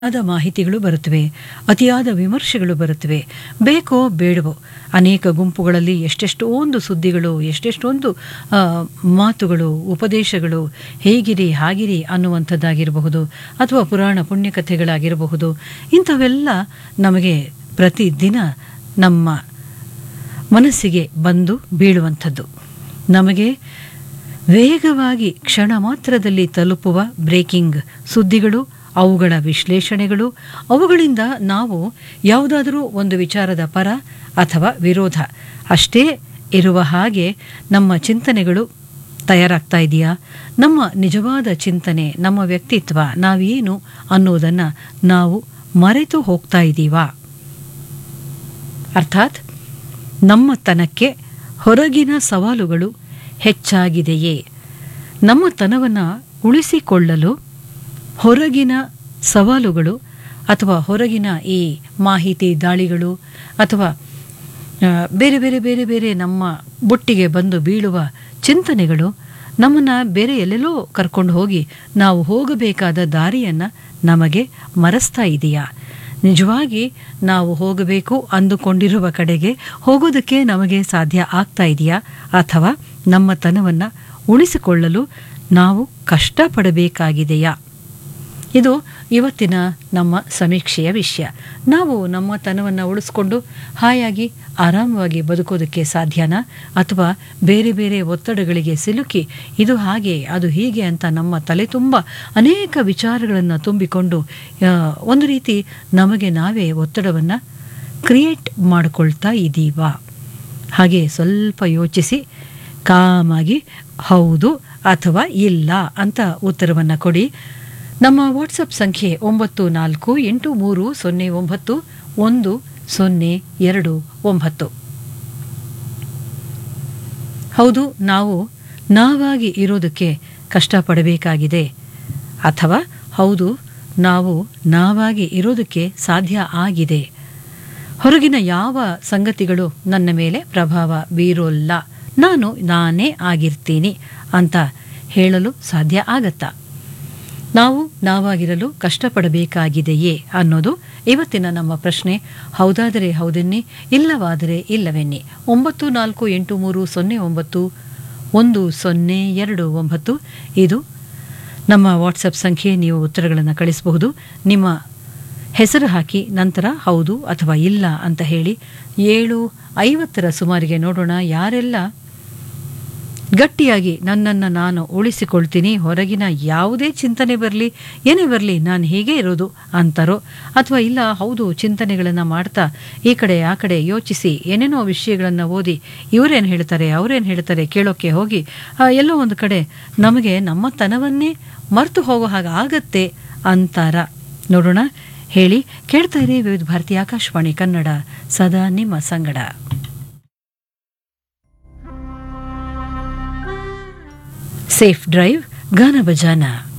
ಅತಿಯಾದ ಮಾಹಿತಿಗಳು ಬರುತ್ತವೆ ಅತಿಯಾದ ವಿಮರ್ಶೆಗಳು ಬರುತ್ತವೆ ಬೇಕೋ ಬೇಡವೋ ಅನೇಕ ಗುಂಪುಗಳಲ್ಲಿ ಎಷ್ಟೆಷ್ಟೊಂದು ಸುದ್ದಿಗಳು ಎಷ್ಟೆಷ್ಟೊಂದು ಆ, ಮಾತುಗಳು ಉಪದೇಶಗಳು ಹೇಗಿರಿ ಹಾಗಿರಿ ಅನ್ನುವಂಥದ್ದಾಗಿರಬಹುದು ಅಥವಾ ಪುರಾಣ ಪುಣ್ಯಕಥೆಗಳಾಗಿರಬಹುದು ಇಂಥವೆಲ್ಲ ನಮಗೆ ಪ್ರತಿದಿನ ನಮ್ಮ ಮನಸ್ಸಿಗೆ ಬಂದು ಬೀಳುವಂಥದ್ದು ನಮಗೆ ವೇಗವಾಗಿ ಕ್ಷಣ ಮಾತ್ರದಲ್ಲಿ ತಲುಪುವ ಬ್ರೇಕಿಂಗ್ ಸುದ್ದಿಗಳು ಅವುಗಳ ವಿಶ್ಲೇಷಣೆಗಳು ಅವುಗಳಿಂದ ನಾವು ಯಾವುದಾದರೂ ಒಂದು ವಿಚಾರದ ಪರ ಅಥವಾ ವಿರೋಧ ಅಷ್ಟೇ ಇರುವ ಹಾಗೆ ನಮ್ಮ ಚಿಂತನೆಗಳು ತಯಾರಾಗ್ತಾ ಇದೆಯಾ ನಮ್ಮ ನಿಜವಾದ ಚಿಂತನೆ ನಮ್ಮ ವ್ಯಕ್ತಿತ್ವ ನಾವೇನು ಅನ್ನೋದನ್ನು ನಾವು ಮರೆತು ಹೋಗ್ತಾ ಇದ್ದೀವಾ ಅರ್ಥಾತ್ ನಮ್ಮತನಕ್ಕೆ ಹೊರಗಿನ ಸವಾಲುಗಳು ಹೆಚ್ಚಾಗಿದೆಯೇ ನಮ್ಮತನವನ್ನು ಉಳಿಸಿಕೊಳ್ಳಲು ಹೊರಗಿನ ಸವಾಲುಗಳು ಅಥವಾ ಹೊರಗಿನ ಈ ಮಾಹಿತಿ ದಾಳಿಗಳು ಅಥವಾ ಆ, ಬೇರೆ ಬೇರೆ ಬೇರೆ ಬೇರೆ ನಮ್ಮ ಬುಟ್ಟಿಗೆ ಬಂದು ಬೀಳುವ ಚಿಂತನೆಗಳು ನಮ್ಮನ್ನು ಬೇರೆ ಎಲ್ಲೆಲ್ಲೋ ಕರ್ಕೊಂಡು ಹೋಗಿ ನಾವು ಹೋಗಬೇಕಾದ ದಾರಿಯನ್ನು ನಮಗೆ ಮರೆಸ್ತಾ ಇದೆಯಾ ನಿಜವಾಗಿ ನಾವು ಹೋಗಬೇಕು ಅಂದುಕೊಂಡಿರುವ ಕಡೆಗೆ ಹೋಗೋದಕ್ಕೆ ನಮಗೆ ಸಾಧ್ಯ ಆಗ್ತಾ ಇದೆಯಾ ಅಥವಾ ನಮ್ಮ ತನವನ್ನು ಉಳಿಸಿಕೊಳ್ಳಲು ನಾವು ಕಷ್ಟಪಡಬೇಕಾಗಿದೆಯಾ ಇದು ಇವತ್ತಿನ ನಮ್ಮ ಸಮೀಕ್ಷೆಯ ವಿಷಯ ನಾವು ನಮ್ಮ ತನವನ್ನು ಉಳಿಸ್ಕೊಂಡು ಹಾಯಾಗಿ ಆರಾಮವಾಗಿ ಬದುಕೋದಕ್ಕೆ ಸಾಧ್ಯನಾ ಅಥವಾ ಬೇರೆ ಬೇರೆ ಒತ್ತಡಗಳಿಗೆ ಸಿಲುಕಿ ಇದು ಹಾಗೆ ಅದು ಹೀಗೆ ಅಂತ ನಮ್ಮ ತಲೆ ತುಂಬ ಅನೇಕ ವಿಚಾರಗಳನ್ನು ತುಂಬಿಕೊಂಡು ಆ, ಒಂದು ರೀತಿ ನಮಗೆ ನಾವೇ ಒತ್ತಡವನ್ನು ಕ್ರಿಯೇಟ್ ಮಾಡಿಕೊಳ್ತಾ ಇದ್ದೀವಾ ಹಾಗೆ ಸ್ವಲ್ಪ ಯೋಚಿಸಿ ಕಾಮಾಗಿ ಹೌದು ಅಥವಾ ಇಲ್ಲ ಅಂತ ಉತ್ತರವನ್ನು ಕೊಡಿ ನಮ್ಮ ವಾಟ್ಸಪ್ ಸಂಖ್ಯೆ ಒಂಬತ್ತು ನಾಲ್ಕು ಎಂಟು ಮೂರು ಸೊನ್ನೆ ಒಂಬತ್ತು ಒಂದು ಸೊನ್ನೆ ಎರಡು ಒಂಬತ್ತು ಹೌದು ನಾವು ನಾವಾಗಿ ಇರೋದಕ್ಕೆ ಕಷ್ಟಪಡಬೇಕಾಗಿದೆ ಅಥವಾ ಹೌದು ನಾವು ನಾವಾಗಿ ಇರೋದಕ್ಕೆ ಸಾಧ್ಯ ಆಗಿದೆ ಹೊರಗಿನ ಯಾವ ಸಂಗತಿಗಳು ನನ್ನ ಮೇಲೆ ಪ್ರಭಾವ ಬೀರೋಲ್ಲ ನಾನು ನಾನೇ ಆಗಿರ್ತೀನಿ ಅಂತ ಹೇಳಲು ಸಾಧ್ಯ ಆಗತ್ತಾ ನಾವು ನಾವಾಗಿರಲು ಕಷ್ಟಪಡಬೇಕಾಗಿದೆಯೇ ಅನ್ನೋದು ಇವತ್ತಿನ ನಮ್ಮ ಪ್ರಶ್ನೆ ಹೌದಾದರೆ ಹೌದೆನ್ನಿ ಇಲ್ಲವಾದರೆ ಇಲ್ಲವೆನ್ನಿ ಒಂಬತ್ತು ನಾಲ್ಕು ಎಂಟು ಮೂರು ಸೊನ್ನೆ ಒಂಬತ್ತು ಒಂದು ಸೊನ್ನೆ ಎರಡು ಒಂಬತ್ತು ಇದು ನಮ್ಮ ವಾಟ್ಸಪ್ ಸಂಖ್ಯೆ ನೀವು ಉತ್ತರಗಳನ್ನು ಕಳಿಸಬಹುದು ನಿಮ್ಮ ಹೆಸರು ಹಾಕಿ ನಂತರ ಹೌದು ಅಥವಾ ಇಲ್ಲ ಅಂತ ಹೇಳಿ ಏಳು ಐವತ್ತರ ಸುಮಾರಿಗೆ ನೋಡೋಣ ಯಾರೆಲ್ಲ ಗಟ್ಟಿಯಾಗಿ ನನ್ನನ್ನು ನಾನು ಉಳಿಸಿಕೊಳ್ತೀನಿ ಹೊರಗಿನ ಯಾವುದೇ ಚಿಂತನೆ ಬರಲಿ ಏನೇ ಬರಲಿ ನಾನು ಹೀಗೆ ಇರೋದು ಅಂತಾರೋ ಅಥವಾ ಇಲ್ಲ ಹೌದು ಚಿಂತನೆಗಳನ್ನು ಮಾಡ್ತಾ ಈ ಕಡೆ ಆ ಕಡೆ ಯೋಚಿಸಿ ಏನೇನೋ ವಿಷಯಗಳನ್ನು ಓದಿ ಇವರೇನು ಹೇಳ್ತಾರೆ ಅವರೇನು ಹೇಳ್ತಾರೆ ಕೇಳೋಕ್ಕೆ ಹೋಗಿ ಆ, ಎಲ್ಲೋ ಒಂದು ಕಡೆ ನಮಗೆ ನಮ್ಮ ತನವನ್ನೇ ಮರೆತು ಹೋಗೋ ಹಾಗೆ ಆಗತ್ತೆ ಅಂತಾರ ನೋಡೋಣ ಹೇಳಿ ಕೇಳ್ತಾ ಇರಿ ವಿವಿಧ ಭಾರತಿ ಆಕಾಶವಾಣಿ ಕನ್ನಡ ಸದಾ ನಿಮ್ಮ ಸಂಗಡ ಸೇಫ್ ಡ್ರೈವ್ ಗಾನ ಬಜಾನ